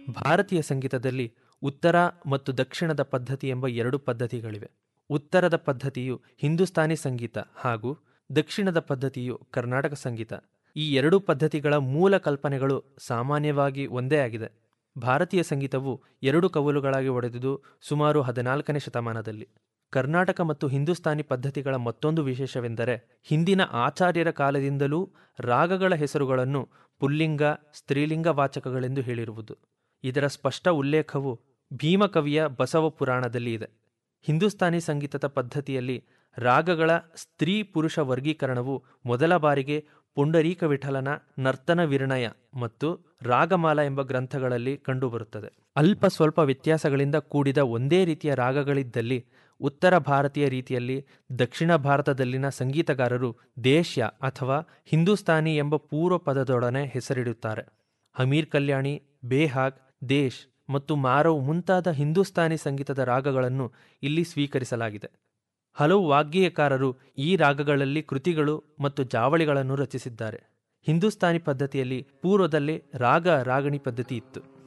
ಭಾರತೀಯ ಸಂಗೀತದಲ್ಲಿ ಉತ್ತರ ಮತ್ತು ದಕ್ಷಿಣದ ಪದ್ಧತಿ ಎಂಬ ಎರಡು ಪದ್ಧತಿಗಳಿವೆ ಉತ್ತರದ ಪದ್ಧತಿಯು ಹಿಂದೂಸ್ತಾನಿ ಸಂಗೀತ ಹಾಗೂ ದಕ್ಷಿಣದ ಪದ್ಧತಿಯು ಕರ್ನಾಟಕ ಸಂಗೀತ ಈ ಎರಡು ಪದ್ಧತಿಗಳ ಮೂಲ ಕಲ್ಪನೆಗಳು ಸಾಮಾನ್ಯವಾಗಿ ಒಂದೇ ಆಗಿದೆ ಭಾರತೀಯ ಸಂಗೀತವು ಎರಡು ಕವಲುಗಳಾಗಿ ಒಡೆದುದು ಸುಮಾರು ಹದಿನಾಲ್ಕನೇ ಶತಮಾನದಲ್ಲಿ ಕರ್ನಾಟಕ ಮತ್ತು ಹಿಂದೂಸ್ತಾನಿ ಪದ್ಧತಿಗಳ ಮತ್ತೊಂದು ವಿಶೇಷವೆಂದರೆ ಹಿಂದಿನ ಆಚಾರ್ಯರ ಕಾಲದಿಂದಲೂ ರಾಗಗಳ ಹೆಸರುಗಳನ್ನು ಪುಲ್ಲಿಂಗ ಸ್ತ್ರೀಲಿಂಗ ವಾಚಕಗಳೆಂದು ಹೇಳಿರುವುದು ಇದರ ಸ್ಪಷ್ಟ ಉಲ್ಲೇಖವು ಭೀಮಕವಿಯ ಬಸವ ಪುರಾಣದಲ್ಲಿ ಇದೆ ಹಿಂದೂಸ್ತಾನಿ ಸಂಗೀತದ ಪದ್ಧತಿಯಲ್ಲಿ ರಾಗಗಳ ಸ್ತ್ರೀ ಪುರುಷ ವರ್ಗೀಕರಣವು ಮೊದಲ ಬಾರಿಗೆ ಪುಂಡರೀಕ ವಿಠಲನ ನರ್ತನ ವಿರ್ಣಯ ಮತ್ತು ರಾಗಮಾಲ ಎಂಬ ಗ್ರಂಥಗಳಲ್ಲಿ ಕಂಡುಬರುತ್ತದೆ ಅಲ್ಪ ಸ್ವಲ್ಪ ವ್ಯತ್ಯಾಸಗಳಿಂದ ಕೂಡಿದ ಒಂದೇ ರೀತಿಯ ರಾಗಗಳಿದ್ದಲ್ಲಿ ಉತ್ತರ ಭಾರತೀಯ ರೀತಿಯಲ್ಲಿ ದಕ್ಷಿಣ ಭಾರತದಲ್ಲಿನ ಸಂಗೀತಗಾರರು ದೇಶ್ಯ ಅಥವಾ ಹಿಂದೂಸ್ತಾನಿ ಎಂಬ ಪೂರ್ವ ಪದದೊಡನೆ ಹೆಸರಿಡುತ್ತಾರೆ ಹಮೀರ್ ಕಲ್ಯಾಣಿ ಬೇಹಾಗ್ ದೇಶ್ ಮತ್ತು ಮಾರವ್ ಮುಂತಾದ ಹಿಂದೂಸ್ತಾನಿ ಸಂಗೀತದ ರಾಗಗಳನ್ನು ಇಲ್ಲಿ ಸ್ವೀಕರಿಸಲಾಗಿದೆ ಹಲವು ವಾಗ್ಗೇಯಕಾರರು ಈ ರಾಗಗಳಲ್ಲಿ ಕೃತಿಗಳು ಮತ್ತು ಜಾವಳಿಗಳನ್ನು ರಚಿಸಿದ್ದಾರೆ ಹಿಂದೂಸ್ತಾನಿ ಪದ್ಧತಿಯಲ್ಲಿ ಪೂರ್ವದಲ್ಲಿ ರಾಗ ರಾಗಣಿ ಪದ್ಧತಿ ಇತ್ತು